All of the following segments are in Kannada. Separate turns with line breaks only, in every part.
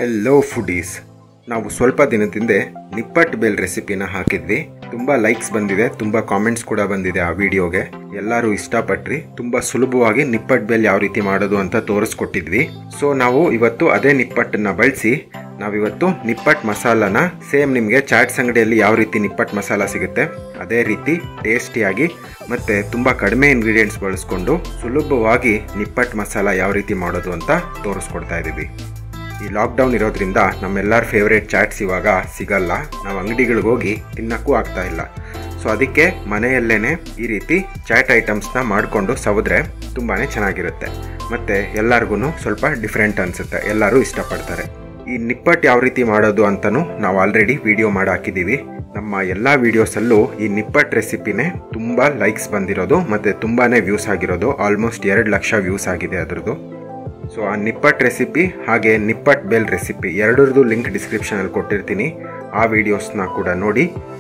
ಹೆಲೋ ಫುಡೀಸ್ ನಾವು ಸ್ವಲ್ಪ ದಿನದಿಂದ ನಿಪ್ಪಟ್ಟು ಬೇಲ್ ರೆಸಿಪಿನ ಹಾಕಿದ್ವಿ ತುಂಬ ಲೈಕ್ಸ್ ಬಂದಿದೆ ತುಂಬ ಕಾಮೆಂಟ್ಸ್ ಕೂಡ ಬಂದಿದೆ ಆ ವಿಡಿಯೋಗೆ ಎಲ್ಲರೂ ಇಷ್ಟಪಟ್ರಿ ತುಂಬ ಸುಲಭವಾಗಿ ನಿಪ್ಪಟ್ಟು ಬೇಲ್ ಯಾವ ರೀತಿ ಮಾಡೋದು ಅಂತ ತೋರಿಸ್ಕೊಟ್ಟಿದ್ವಿ ಸೊ ನಾವು ಇವತ್ತು ಅದೇ ನಿಪ್ಪಟ್ಟನ್ನ ಬಳಸಿ ನಾವಿವತ್ತು ನಿಪ್ಪಟ್ಟು ಮಸಾಲಾನ ಸೇಮ್ ನಿಮಗೆ ಚಾಟ್ಸ್ ಅಂಗಡಿಯಲ್ಲಿ ಯಾವ ರೀತಿ ನಿಪ್ಪಟ್ಟು ಮಸಾಲ ಸಿಗುತ್ತೆ ಅದೇ ರೀತಿ ಟೇಸ್ಟಿಯಾಗಿ ಮತ್ತು ತುಂಬ ಕಡಿಮೆ ಇಂಗ್ರೀಡಿಯೆಂಟ್ಸ್ ಬಳಸ್ಕೊಂಡು ಸುಲಭವಾಗಿ ನಿಪ್ಪಟ್ಟು ಮಸಾಲ ಯಾವ ರೀತಿ ಮಾಡೋದು ಅಂತ ತೋರಿಸ್ಕೊಡ್ತಾ ಇದ್ದೀವಿ ಈ ಲಾಕ್ಡೌನ್ ಇರೋದ್ರಿಂದ ನಮ್ಮೆಲ್ಲರ ಫೇವ್ರೇಟ್ ಚಾಟ್ಸ್ ಇವಾಗ ಸಿಗಲ್ಲ ನಾವು ಅಂಗಡಿಗಳಿಗೆ ಹೋಗಿ ತಿನ್ನಕ್ಕೂ ಆಗ್ತಾ ಇಲ್ಲ ಸೊ ಅದಕ್ಕೆ ಮನೆಯಲ್ಲೇ ಈ ರೀತಿ ಚಾಟ್ ಐಟಮ್ಸ್ನ ಮಾಡಿಕೊಂಡು ಸವಿದ್ರೆ ತುಂಬಾ ಚೆನ್ನಾಗಿರುತ್ತೆ ಮತ್ತು ಎಲ್ಲರಿಗೂ ಸ್ವಲ್ಪ ಡಿಫ್ರೆಂಟ್ ಅನಿಸುತ್ತೆ ಎಲ್ಲರೂ ಇಷ್ಟಪಡ್ತಾರೆ ಈ ನಿಪ್ಪಟ್ಟು ಯಾವ ರೀತಿ ಮಾಡೋದು ಅಂತಲೂ ನಾವು ಆಲ್ರೆಡಿ ವಿಡಿಯೋ ಮಾಡಿ ಹಾಕಿದ್ದೀವಿ ನಮ್ಮ ಎಲ್ಲ ವೀಡಿಯೋಸಲ್ಲೂ ಈ ನಿಪ್ಪಟ್ಟು ರೆಸಿಪಿನೇ ತುಂಬ ಲೈಕ್ಸ್ ಬಂದಿರೋದು ಮತ್ತು ತುಂಬಾ ವ್ಯೂಸ್ ಆಗಿರೋದು ಆಲ್ಮೋಸ್ಟ್ ಎರಡು ಲಕ್ಷ ವ್ಯೂಸ್ ಆಗಿದೆ ಅದರದ್ದು ಸೊ ಆ ನಿಪ್ಪಟ್ಟು ರೆಸಿಪಿ ಹಾಗೆ ನಿಪ್ಪಟ್ಟು ಬೇಲ್ ರೆಸಿಪಿ ಎರಡರದ್ದು ಲಿಂಕ್ ಡಿಸ್ಕ್ರಿಪ್ಷನಲ್ಲಿ ಕೊಟ್ಟಿರ್ತೀನಿ ಆ ವಿಡಿಯೋಸ್ನ ಕೂಡ ನೋಡಿ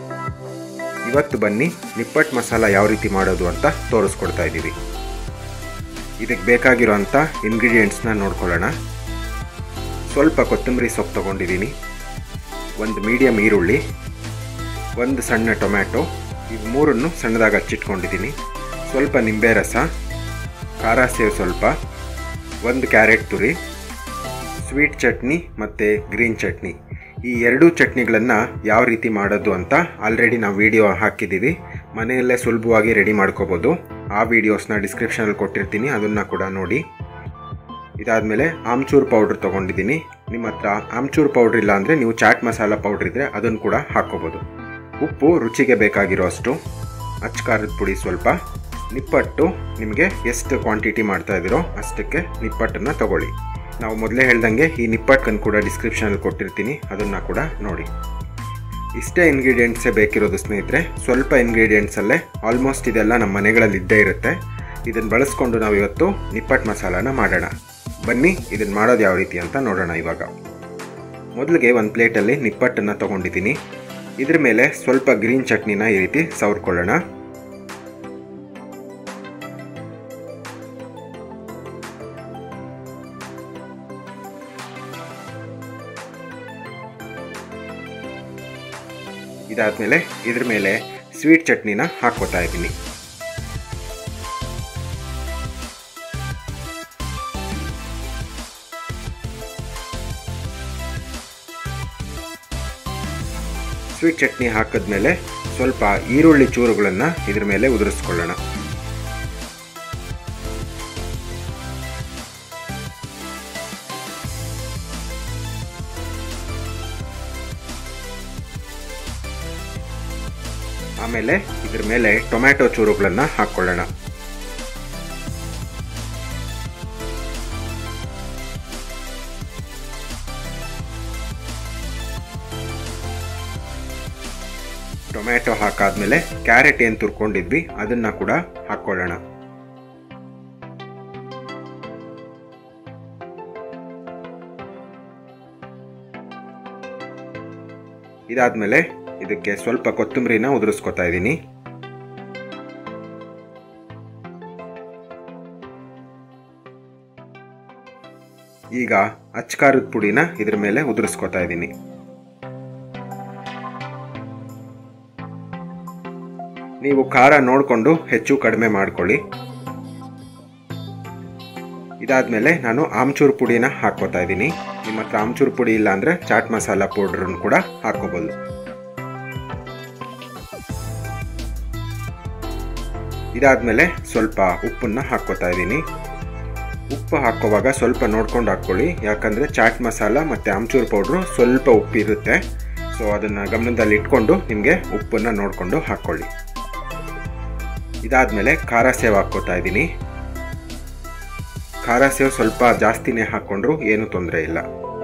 ಇವತ್ತು ಬನ್ನಿ ನಿಪ್ಪಟ್ಟು ಮಸಾಲ ಯಾವ ರೀತಿ ಮಾಡೋದು ಅಂತ ತೋರಿಸ್ಕೊಡ್ತಾ ಇದ್ದೀವಿ ಇದಕ್ಕೆ ಬೇಕಾಗಿರೋಂಥ ಇಂಗ್ರೀಡಿಯೆಂಟ್ಸ್ನ ನೋಡ್ಕೊಳ್ಳೋಣ ಸ್ವಲ್ಪ ಕೊತ್ತಂಬರಿ ಸೊಪ್ಪು ತೊಗೊಂಡಿದ್ದೀನಿ ಒಂದು ಮೀಡಿಯಮ್ ಈರುಳ್ಳಿ ಒಂದು ಸಣ್ಣ ಟೊಮ್ಯಾಟೊ ಇವು ಮೂರನ್ನು ಸಣ್ಣದಾಗಿ ಹಚ್ಚಿಟ್ಕೊಂಡಿದ್ದೀನಿ ಸ್ವಲ್ಪ ನಿಂಬೆ ರಸ ಖಾರ ಸೇವ್ ಸ್ವಲ್ಪ ಒಂದು ಕ್ಯಾರೆಟ್ ತುರಿ ಸ್ವೀಟ್ ಚಟ್ನಿ ಮತ್ತು ಗ್ರೀನ್ ಚಟ್ನಿ ಈ ಎರಡೂ ಚಟ್ನಿಗಳನ್ನು ಯಾವ ರೀತಿ ಮಾಡೋದು ಅಂತ ಆಲ್ರೆಡಿ ನಾವು ವಿಡಿಯೋ ಹಾಕಿದ್ದೀವಿ ಮನೆಯಲ್ಲೇ ಸುಲಭವಾಗಿ ರೆಡಿ ಮಾಡ್ಕೋಬೋದು ಆ ವಿಡಿಯೋಸ್ನ ಡಿಸ್ಕ್ರಿಪ್ಷನಲ್ಲಿ ಕೊಟ್ಟಿರ್ತೀನಿ ಅದನ್ನು ಕೂಡ ನೋಡಿ ಇದಾದಮೇಲೆ ಆಮ್ಚೂರ್ ಪೌಡ್ರ್ ತೊಗೊಂಡಿದ್ದೀನಿ ನಿಮ್ಮ ಹತ್ರ ಆಮ್ಚೂರ್ ಪೌಡ್ರ್ ಇಲ್ಲ ಅಂದರೆ ನೀವು ಚಾಟ್ ಮಸಾಲ ಪೌಡ್ರ್ ಇದ್ದರೆ ಅದನ್ನು ಕೂಡ ಹಾಕ್ಕೋಬೋದು ಉಪ್ಪು ರುಚಿಗೆ ಬೇಕಾಗಿರೋ ಅಷ್ಟು ಅಚ್ಕಾರದ ಪುಡಿ ಸ್ವಲ್ಪ ನಿಪ್ಪಟ್ಟು ನಿಮಗೆ ಎಷ್ಟು ಕ್ವಾಂಟಿಟಿ ಮಾಡ್ತಾ ಇದ್ದೀರೋ ಅಷ್ಟಕ್ಕೆ ನಿಪ್ಪಟ್ಟನ್ನು ತಗೊಳ್ಳಿ ನಾವು ಮೊದಲೇ ಹೇಳ್ದಂಗೆ ಈ ನಿಪ್ಪಟ್ಟನ್ನು ಕೂಡ ಡಿಸ್ಕ್ರಿಪ್ಷನಲ್ಲಿ ಕೊಟ್ಟಿರ್ತೀನಿ ಅದನ್ನು ಕೂಡ ನೋಡಿ ಇಷ್ಟೇ ಇಂಗ್ರೀಡಿಯೆಂಟ್ಸೇ ಬೇಕಿರೋದು ಸ್ನೇಹಿತರೆ ಸ್ವಲ್ಪ ಇಂಗ್ರೀಡಿಯೆಂಟ್ಸಲ್ಲೇ ಆಲ್ಮೋಸ್ಟ್ ಇದೆಲ್ಲ ನಮ್ಮ ಮನೆಗಳಲ್ಲಿ ಇದ್ದೇ ಇರುತ್ತೆ ಇದನ್ನು ಬಳಸ್ಕೊಂಡು ನಾವು ಇವತ್ತು ನಿಪ್ಪಟ್ಟು ಮಸಾಲಾನ ಮಾಡೋಣ ಬನ್ನಿ ಇದನ್ನು ಮಾಡೋದು ಯಾವ ರೀತಿ ಅಂತ ನೋಡೋಣ ಇವಾಗ ಮೊದಲಿಗೆ ಒಂದು ಪ್ಲೇಟಲ್ಲಿ ನಿಪ್ಪಟ್ಟನ್ನು ತೊಗೊಂಡಿದ್ದೀನಿ ಇದ್ರ ಮೇಲೆ ಸ್ವಲ್ಪ ಗ್ರೀನ್ ಚಟ್ನಿನ ಈ ರೀತಿ ಸವರ್ಕೊಳ್ಳೋಣ ಇದಾದಮೇಲೆ ಇದ್ರ ಮೇಲೆ ಸ್ವೀಟ್ ಚಟ್ನಿನ ಹಾಕ್ಕೋತಾ ಇದ್ದೀನಿ ಸ್ವೀಟ್ ಚಟ್ನಿ ಹಾಕಿದ್ಮೇಲೆ ಸ್ವಲ್ಪ ಈರುಳ್ಳಿ ಚೂರುಗಳನ್ನು ಇದ್ರ ಮೇಲೆ ಉದುರಿಸ್ಕೊಳ್ಳೋಣ ಆಮೇಲೆ ಇದ್ರ ಮೇಲೆ ಟೊಮ್ಯಾಟೊ ಚೂರುಗಳನ್ನು ಹಾಕ್ಕೊಳ್ಳೋಣ ಟೊಮ್ಯಾಟೊ ಹಾಕಾದ್ಮೇಲೆ ಕ್ಯಾರೆಟ್ ಏನು ತುರ್ಕೊಂಡಿದ್ವಿ ಅದನ್ನ ಕೂಡ ಹಾಕ್ಕೊಳ್ಳೋಣ ಇದಾದ್ಮೇಲೆ ಇದಕ್ಕೆ ಸ್ವಲ್ಪ ಕೊತ್ತಂಬರಿನ ಉದುರಿಸ್ಕೊತಾ ಇದ್ದೀನಿ ಈಗ ಅಚ್ಕಾರದ ಪುಡಿನ ಇದ್ರ ಮೇಲೆ ಉದುರಿಸ್ಕೊತಾ ಇದ್ದೀನಿ ನೀವು ಖಾರ ನೋಡಿಕೊಂಡು ಹೆಚ್ಚು ಕಡಿಮೆ ಮಾಡ್ಕೊಳ್ಳಿ ಇದಾದಮೇಲೆ ನಾನು ಆಮ್ಚೂರ್ ಪುಡಿನ ಹಾಕ್ಕೋತಾ ಇದ್ದೀನಿ ನಿಮ್ಮ ಹತ್ರ ಆಮ್ಚೂರ್ ಪುಡಿ ಇಲ್ಲ ಅಂದರೆ ಚಾಟ್ ಮಸಾಲ ಪೌಡ್ರನ್ನು ಕೂಡ ಹಾಕ್ಕೋಬೋದು ಇದಾದಮೇಲೆ ಸ್ವಲ್ಪ ಉಪ್ಪನ್ನು ಹಾಕ್ಕೋತಾ ಇದ್ದೀನಿ ಉಪ್ಪು ಹಾಕೋವಾಗ ಸ್ವಲ್ಪ ನೋಡ್ಕೊಂಡು ಹಾಕ್ಕೊಳ್ಳಿ ಯಾಕಂದರೆ ಚಾಟ್ ಮಸಾಲ ಮತ್ತು ಆಮ್ಚೂರ್ ಪೌಡ್ರು ಸ್ವಲ್ಪ ಉಪ್ಪಿರುತ್ತೆ ಸೊ ಅದನ್ನು ಗಮನದಲ್ಲಿ ಇಟ್ಕೊಂಡು ನಿಮಗೆ ಉಪ್ಪನ್ನು ನೋಡಿಕೊಂಡು ಹಾಕ್ಕೊಳ್ಳಿ ಇದಾದಮೇಲೆ ಖಾರ ಸೇವ್ ಹಾಕ್ಕೋತಾ ಇದ್ದೀನಿ ಖಾರ ಸೇವ್ ಸ್ವಲ್ಪ ಜಾಸ್ತಿನೇ ಹಾಕ್ಕೊಂಡ್ರು ಏನೂ ತೊಂದರೆ ಇಲ್ಲ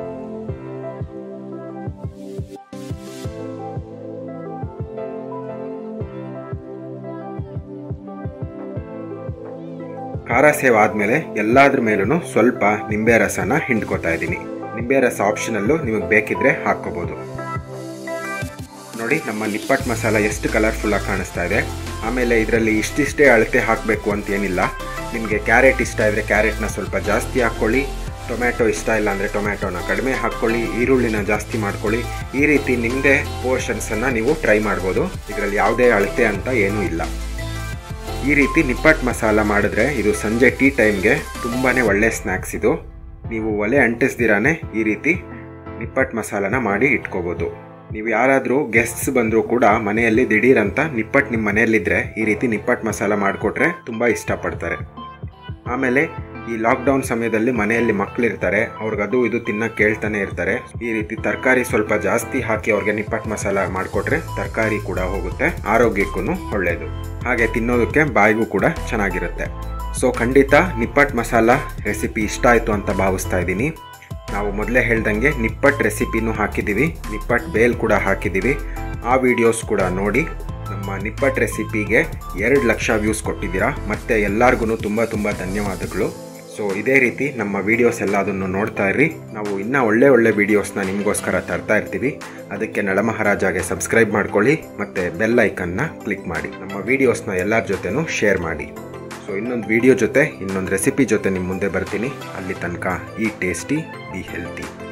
ಖಾರ ಸೇವ್ ಆದಮೇಲೆ ಎಲ್ಲಾದ್ರ ಮೇಲೂ ಸ್ವಲ್ಪ ನಿಂಬೆ ರಸನ ಹಿಂಡ್ಕೋತಾ ಇದ್ದೀನಿ ನಿಂಬೆ ರಸ ಆಪ್ಷನಲ್ಲು ನಿಮಗೆ ಬೇಕಿದ್ರೆ ಹಾಕ್ಕೋಬೋದು ನೋಡಿ ನಮ್ಮ ನಿಪ್ಪಟ್ಟು ಮಸಾಲ ಎಷ್ಟು ಕಲರ್ಫುಲ್ಲಾಗಿ ಕಾಣಿಸ್ತಾ ಇದೆ ಆಮೇಲೆ ಇದರಲ್ಲಿ ಇಷ್ಟಿಷ್ಟೇ ಅಳತೆ ಹಾಕಬೇಕು ಅಂತ ಏನಿಲ್ಲ ನಿಮಗೆ ಕ್ಯಾರೆಟ್ ಇಷ್ಟ ಇದ್ದರೆ ಕ್ಯಾರೆಟ್ನ ಸ್ವಲ್ಪ ಜಾಸ್ತಿ ಹಾಕ್ಕೊಳ್ಳಿ ಟೊಮ್ಯಾಟೊ ಇಷ್ಟ ಇಲ್ಲ ಅಂದರೆ ಟೊಮ್ಯಾಟೊನ ಕಡಿಮೆ ಹಾಕ್ಕೊಳ್ಳಿ ಈರುಳ್ಳಿನ ಜಾಸ್ತಿ ಮಾಡ್ಕೊಳ್ಳಿ ಈ ರೀತಿ ನಿಮ್ಮದೇ ಪೋರ್ಷನ್ಸನ್ನು ನೀವು ಟ್ರೈ ಮಾಡ್ಬೋದು ಇದರಲ್ಲಿ ಯಾವುದೇ ಅಳತೆ ಅಂತ ಏನೂ ಇಲ್ಲ ಈ ರೀತಿ ನಿಪ್ಪಟ್ಟು ಮಸಾಲ ಮಾಡಿದ್ರೆ ಇದು ಸಂಜೆ ಟೀ ಟೈಮ್ಗೆ ತುಂಬಾ ಒಳ್ಳೆ ಸ್ನ್ಯಾಕ್ಸ್ ಇದು ನೀವು ಒಲೆ ಅಂಟಿಸ್ದಿರಾನೆ ಈ ರೀತಿ ನಿಪ್ಪಟ್ಟು ಮಸಾಲನ ಮಾಡಿ ಇಟ್ಕೋಬೋದು ನೀವು ಯಾರಾದರೂ ಗೆಸ್ಟ್ಸ್ ಬಂದರೂ ಕೂಡ ಮನೆಯಲ್ಲಿ ದಿಢೀರಂತ ನಿಪ್ಪಟ್ಟು ನಿಮ್ಮ ಮನೆಯಲ್ಲಿದ್ದರೆ ಈ ರೀತಿ ನಿಪ್ಪಟ್ಟು ಮಸಾಲ ಮಾಡಿಕೊಟ್ರೆ ತುಂಬ ಇಷ್ಟಪಡ್ತಾರೆ ಆಮೇಲೆ ಈ ಲಾಕ್ಡೌನ್ ಸಮಯದಲ್ಲಿ ಮನೆಯಲ್ಲಿ ಮಕ್ಕಳಿರ್ತಾರೆ ಅವ್ರಿಗದು ಇದು ತಿನ್ನಕ್ಕೆ ಕೇಳ್ತಾನೆ ಇರ್ತಾರೆ ಈ ರೀತಿ ತರಕಾರಿ ಸ್ವಲ್ಪ ಜಾಸ್ತಿ ಹಾಕಿ ಅವ್ರಿಗೆ ನಿಪ್ಪಟ್ಟು ಮಸಾಲ ಮಾಡಿಕೊಟ್ರೆ ತರಕಾರಿ ಕೂಡ ಹೋಗುತ್ತೆ ಆರೋಗ್ಯಕ್ಕೂ ಒಳ್ಳೆಯದು ಹಾಗೆ ತಿನ್ನೋದಕ್ಕೆ ಬಾಯಿಗೂ ಕೂಡ ಚೆನ್ನಾಗಿರುತ್ತೆ ಸೊ ಖಂಡಿತ ನಿಪ್ಪಟ್ಟು ಮಸಾಲ ರೆಸಿಪಿ ಇಷ್ಟ ಆಯಿತು ಅಂತ ಭಾವಿಸ್ತಾ ಇದ್ದೀನಿ ನಾವು ಮೊದಲೇ ಹೇಳ್ದಂಗೆ ನಿಪ್ಪಟ್ಟು ರೆಸಿಪಿನೂ ಹಾಕಿದ್ದೀವಿ ನಿಪ್ಪಟ್ಟು ಬೇಲ್ ಕೂಡ ಹಾಕಿದ್ದೀವಿ ಆ ವಿಡಿಯೋಸ್ ಕೂಡ ನೋಡಿ ನಮ್ಮ ನಿಪ್ಪಟ್ಟು ರೆಸಿಪಿಗೆ ಎರಡು ಲಕ್ಷ ವ್ಯೂಸ್ ಕೊಟ್ಟಿದ್ದೀರಾ ಮತ್ತು ಎಲ್ಲರಿಗೂ ತುಂಬ ತುಂಬ ಧನ್ಯವಾದಗಳು ಸೊ ಇದೇ ರೀತಿ ನಮ್ಮ ವೀಡಿಯೋಸ್ ಎಲ್ಲ ಅದನ್ನು ನೋಡ್ತಾ ಇರ್ರಿ ನಾವು ಇನ್ನೂ ಒಳ್ಳೆ ಒಳ್ಳೆ ವೀಡಿಯೋಸ್ನ ನಿಮಗೋಸ್ಕರ ತರ್ತಾ ಇರ್ತೀವಿ ಅದಕ್ಕೆ ನಳಮಹಾರಾಜಾಗೆ ಸಬ್ಸ್ಕ್ರೈಬ್ ಮಾಡ್ಕೊಳ್ಳಿ ಮತ್ತು ಬೆಲ್ ಐಕನ್ನ ಕ್ಲಿಕ್ ಮಾಡಿ ನಮ್ಮ ವೀಡಿಯೋಸ್ನ ಎಲ್ಲರ ಜೊತೆನೂ ಶೇರ್ ಮಾಡಿ ಸೊ ಇನ್ನೊಂದು ವಿಡಿಯೋ ಜೊತೆ ಇನ್ನೊಂದು ರೆಸಿಪಿ ಜೊತೆ ನಿಮ್ಮ ಮುಂದೆ ಬರ್ತೀನಿ ಅಲ್ಲಿ ತನಕ ಈ ಟೇಸ್ಟಿ ಬಿ ಹೆಲ್ತಿ